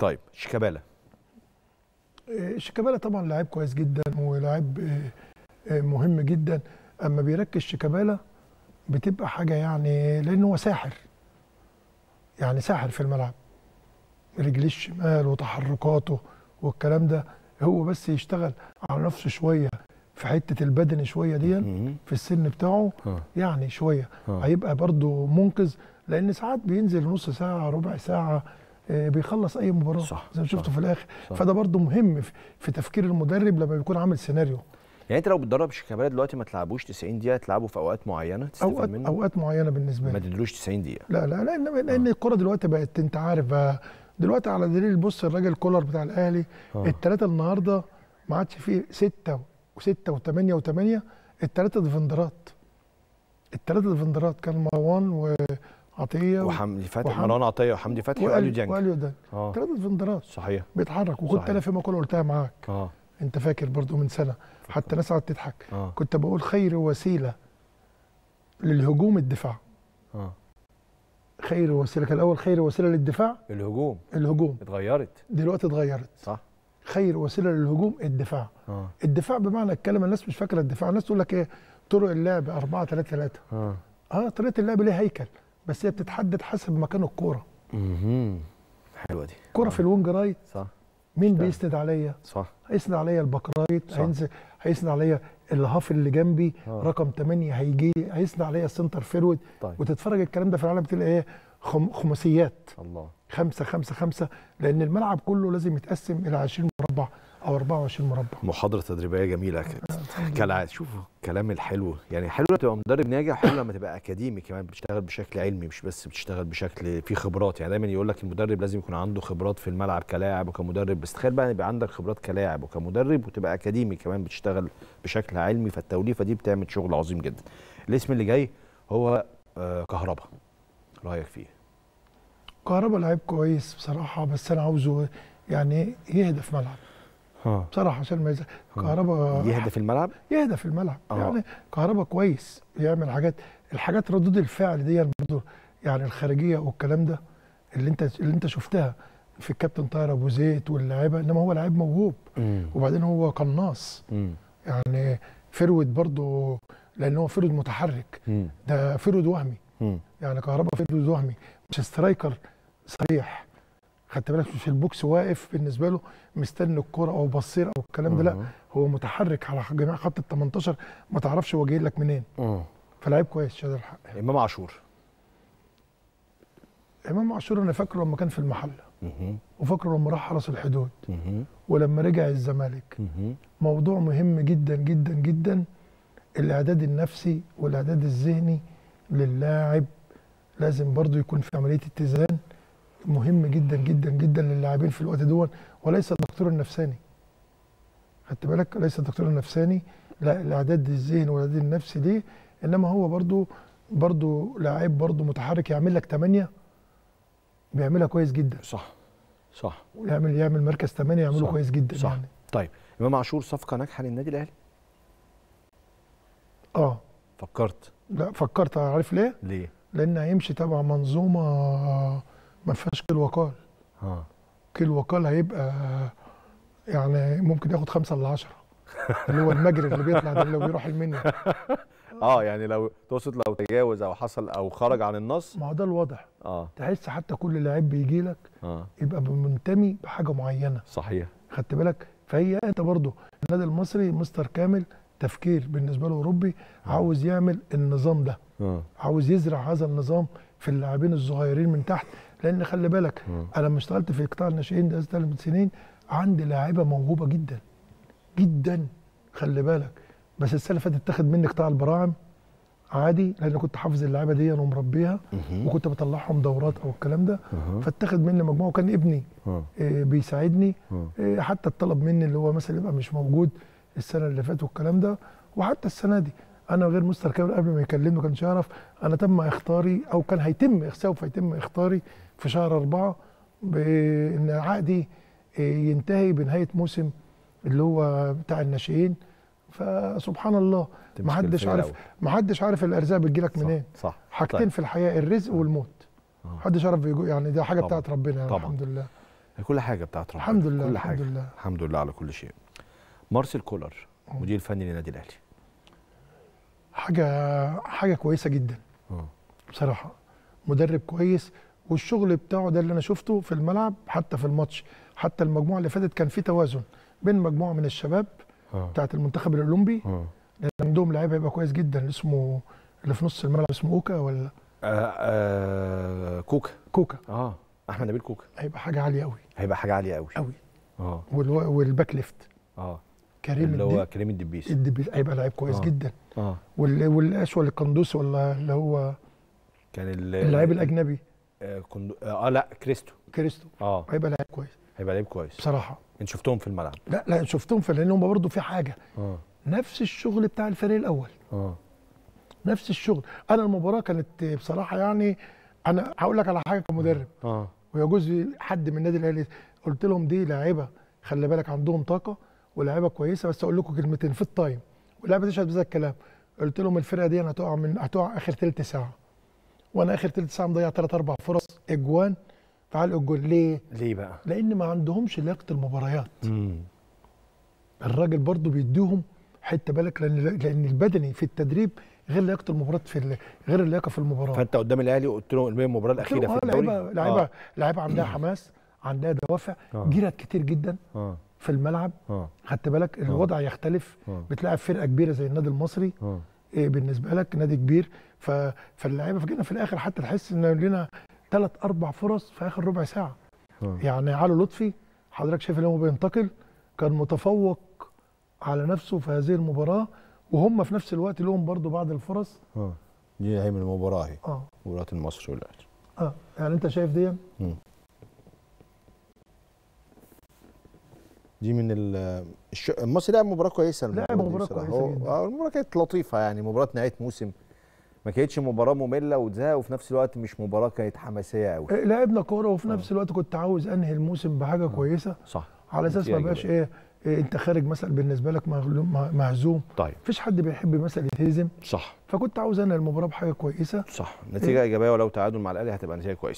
طيب شيكابالا آه، شيكابالا طبعا لعيب كويس جدا ولاعيب آه، آه، مهم جدا اما بيركز شيكابالا بتبقى حاجه يعني لانه هو ساحر يعني ساحر في الملعب رجليه الشمال وتحركاته والكلام ده هو بس يشتغل على نفسه شويه في حته البدن شويه دي مهم. في السن بتاعه اه يعني شويه اه هيبقى برضو منقذ لان ساعات بينزل نص ساعه ربع ساعه آه، بيخلص اي مباراه صح، زي ما شفته صح، في الاخر صح. فده برضو مهم في- في تفكير المدرب لما بيكون عامل سيناريو يعني انت لو بتدرب شيكابالا دلوقتي ما تلعبوش 90 دقيقه تلعبه في اوقات معينه تستفاد اوقات منه اوقات معينه بالنسبه ما لي تدلوش 90 دقيقه لا لا لان لان الكره دلوقتي بقت انت عارف بقى دلوقتي على دليل بص الراجل كولر بتاع الاهلي آه. الثلاثه النهارده ما عادش فيه سته وسته وثمانيه وثمانيه الثلاثه ديفندرات الثلاثه ديفندرات كان مروان وعطيه و- وحمدي فتحي وحمدي- مروان عطيه وحمدي فتحي واليو ديانج واليو ديانج اه ثلاثه ديفندرات صحيح بيتحرك وكنت صحيح. انا في مقوله قلتها معاك اه انت فاكر برضو من سنه حتى ناس قعدت تضحك اه كنت بقول خير وسيله للهجوم الدفاع اه خير وسيله كان الاول خير وسيله للدفاع الهجوم الهجوم اتغيرت دلوقتي اتغيرت صح خير وسيله للهجوم الدفاع اه الدفاع بمعنى الكلمه الناس مش فاكره الدفاع الناس تقول لك ايه طرق اللعب 4 3 3 اه اه طريقه اللعب ليها هيكل بس هي بتتحدد حسب مكان الكوره اها حلوه دي كوره آه. في الوينج رايت صح مين اشتغل. بيسند عليا صح هيسند عليا الباك رايت صح. هينزل هيسند عليا الهاف اللي جنبي آه. رقم 8 هيجي هيسند عليا السنتر فيرود طيب وتتفرج الكلام ده في العالم تلاقي ايه خم... خماسيات الله خمسة خمسة خمسة لأن الملعب كله لازم يتقسم إلى 20 مربع أو 24 مربع محاضره تدريبيه جميله كالعاده شوفوا الكلام الحلو يعني حلو لما تبقى مدرب ناجح حلو لما تبقى اكاديمي كمان بتشتغل بشكل علمي مش بس بتشتغل بشكل فيه خبرات يعني دايما يقول لك المدرب لازم يكون عنده خبرات في الملعب كلاعب وكمدرب بس تخيل بقى يبقى عندك خبرات كلاعب وكمدرب وتبقى اكاديمي كمان بتشتغل بشكل علمي فالتوليفه دي بتعمل شغل عظيم جدا الاسم اللي جاي هو آه كهربا رايك فيه كهربا لعيب كويس بصراحة بس أنا عاوزه يعني يهدى في ملعب ها بصراحة عشان ما يزهق كهربا يهدى في الملعب يهدى في الملعب آه. يعني كهربا كويس يعمل حاجات الحاجات ردود الفعل دي برضه يعني الخارجية والكلام ده اللي أنت اللي أنت شفتها في الكابتن طاهر أبو زيد واللاعيبة إنما هو لعيب موهوب امم وبعدين هو قناص امم يعني فرود برضه لأن هو فرود متحرك ده فرود وهمي امم يعني كهربا فرود وهمي مش سترايكر صريح خدت بالك مش البوكس واقف بالنسبه له مستني الكرة او بصير او الكلام ده لا هو متحرك على جميع خط ال 18 ما تعرفش هو جاي لك منين اه فلعيب كويس شادر الحق امام عاشور امام عاشور انا فاكره لما كان في المحله مهم. وفاكره لما راح حرس الحدود مهم. ولما رجع الزمالك مهم. موضوع مهم جدا جدا جدا الاعداد النفسي والاعداد الذهني للاعب لازم برضو يكون في عمليه اتزان مهم جدا جدا جدا للاعبين في الوقت دون وليس الدكتور النفساني خدت بالك ليس الدكتور النفساني لا الاعداد الذهني والاعداد النفسي دي انما هو برضو برضو لاعب برضو متحرك يعمل لك 8 بيعملها كويس جدا صح صح يعمل يعمل مركز 8 يعمله صح. كويس جدا صح. يعني طيب امام عاشور صفقه ناجحه للنادي الاهلي اه فكرت لا فكرت عارف ليه؟ ليه لان هيمشي تبع منظومه ما فيهاش كيل وقال اه كيل وقال هيبقى يعني ممكن ياخد خمسة ل 10 اللي هو المجري اللي بيطلع ده اللي بيروح المنيا اه يعني لو تقصد لو تجاوز او حصل او خرج عن النص ما هو ده الواضح اه تحس حتى كل لاعب بيجي لك اه يبقى منتمي بحاجه معينه صحيح خدت بالك فهي انت برضو النادي المصري مستر كامل تفكير بالنسبه له اوروبي عاوز يعمل النظام ده اه عاوز يزرع هذا النظام في اللاعبين الصغيرين من تحت لان خلي بالك مم. انا لما اشتغلت في قطاع الناشئين ده ثلاث سنين عندي لاعيبه موهوبه جدا جدا خلي بالك بس السنه اللي فاتت اتاخد مني قطاع البراعم عادي لان كنت حافظ اللعيبه دي ومربيها مهم. وكنت بطلعهم دورات او الكلام ده أها. فاتاخد مني مجموعه وكان ابني اه آه، بيساعدني اه آه، حتى الطلب مني اللي هو مثلا يبقى مش موجود السنه اللي فاتت والكلام ده وحتى السنه دي انا غير مستر كامل قبل ما يكلمني ما كانش يعرف انا تم اختاري او كان هيتم سوف يتم اختاري في شهر أربعة بان عقدي آه، ينتهي بنهايه موسم اللي هو بتاع الناشئين فسبحان الله تمسك ما حدش الفريق عارف الأول. ما حدش عارف الارزاق بتجيلك صح، منين صح حاجتين طيب. في الحياه الرزق والموت آه. محدش عارف بيجو يعني دي حاجه طبعاً. بتاعت ربنا يعني طبعاً. الحمد لله كل حاجه بتاعت ربنا الحمد لله كل الحمد حاجه لله الحمد لله على كل شيء مارسيل كولر مدير فني للنادي الاهلي حاجه حاجه كويسه جدا اه بصراحه مدرب كويس والشغل بتاعه ده اللي انا شفته في الملعب حتى في الماتش حتى المجموعه اللي فاتت كان في توازن بين مجموعه من الشباب اه بتاعت المنتخب الاولمبي اه لان عندهم لعيب هيبقى كويس جدا اسمه اللي في نص الملعب اسمه اوكا ولا آه، آه، كوكا كوكا اه احمد نبيل كوكا هيبقى حاجه عاليه قوي هيبقى حاجه عاليه قوي قوي اه والو- والباك ليفت اه كريم اللي هو الدي كريم الدبيس الدبي هيبقى لعيب كويس آه. جدا اه وال- والاشول القندوسي ولا اللي هو كان ال- اللاعب الاجنبي آه, كندو... اه لا كريستو كريستو اه هيبقى لعيب كويس هيبقى لعيب كويس بصراحه انت شفتهم في الملعب لا لا شفتهم في لان هم برضه في حاجه اه نفس الشغل بتاع الفريق الاول اه نفس الشغل انا المباراه كانت بصراحه يعني انا هقول لك على حاجه كمدرب اه ويجوز حد من النادي الاهلي قلت لهم دي لاعيبه خلي بالك عندهم طاقه ولاعيبه كويسه بس اقول لكم كلمتين في التايم واللاعيبه تشهد بهذا الكلام قلت لهم الفرقه دي هتقع من هتقع اخر ثلث ساعه وانا اخر ثلث ساعه مضيع ثلاث اربع فرص اجوان فعال الجول ليه؟ ليه بقى؟ لان ما عندهمش لياقه المباريات امم الراجل برضو بيديهم حته بالك لان لان البدني في التدريب غير لياقه المباراه في ال- غير اللياقه في المباراه فانت قدام الاهلي قلت له المباراه الاخيره في آه، الدوري لعيبه لعيبه اه لعيبه عندها حماس عندها دوافع آه. جرت كتير جدا اه في الملعب اه خدت بالك الوضع يختلف اه بتلاعب فرقه كبيره زي النادي المصري اه إيه بالنسبه لك نادي كبير ف... فاللعيبه فجينا في الاخر حتى تحس ان لنا ثلاث اربع فرص في اخر ربع ساعه اه يعني علي لطفي حضرتك شايف ان هو بينتقل كان متفوق على نفسه في هذه المباراه وهم في نفس الوقت لهم برضو بعض الفرص اه دي هي من المباراه اهي اه مباراه المصري والاهلي اه يعني انت شايف دي دي من ال الش... المصري لعب مباراه كويسه لعب المباراة دي مباراة بصراحة. كويسة هو- جدا. اه المباراه كانت لطيفه يعني مباراه نهايه موسم ما كانتش مباراه ممله وتزهق وفي نفس الوقت مش مباراه كانت حماسيه قوي آه، لعبنا كوره وفي آه. نفس الوقت كنت عاوز انهي الموسم بحاجه كويسه صح على اساس ما نتيجة بقاش إيجابية. ايه, إيه انت خارج مثلا بالنسبه لك مغلوم- مه- مهزوم طيب مفيش حد بيحب مثلا يتهزم صح فكنت عاوز انهي المباراه بحاجه كويسه صح نتيجه ايجابيه ولو تعادل مع الاهلي هتبقى نتيجه كويسه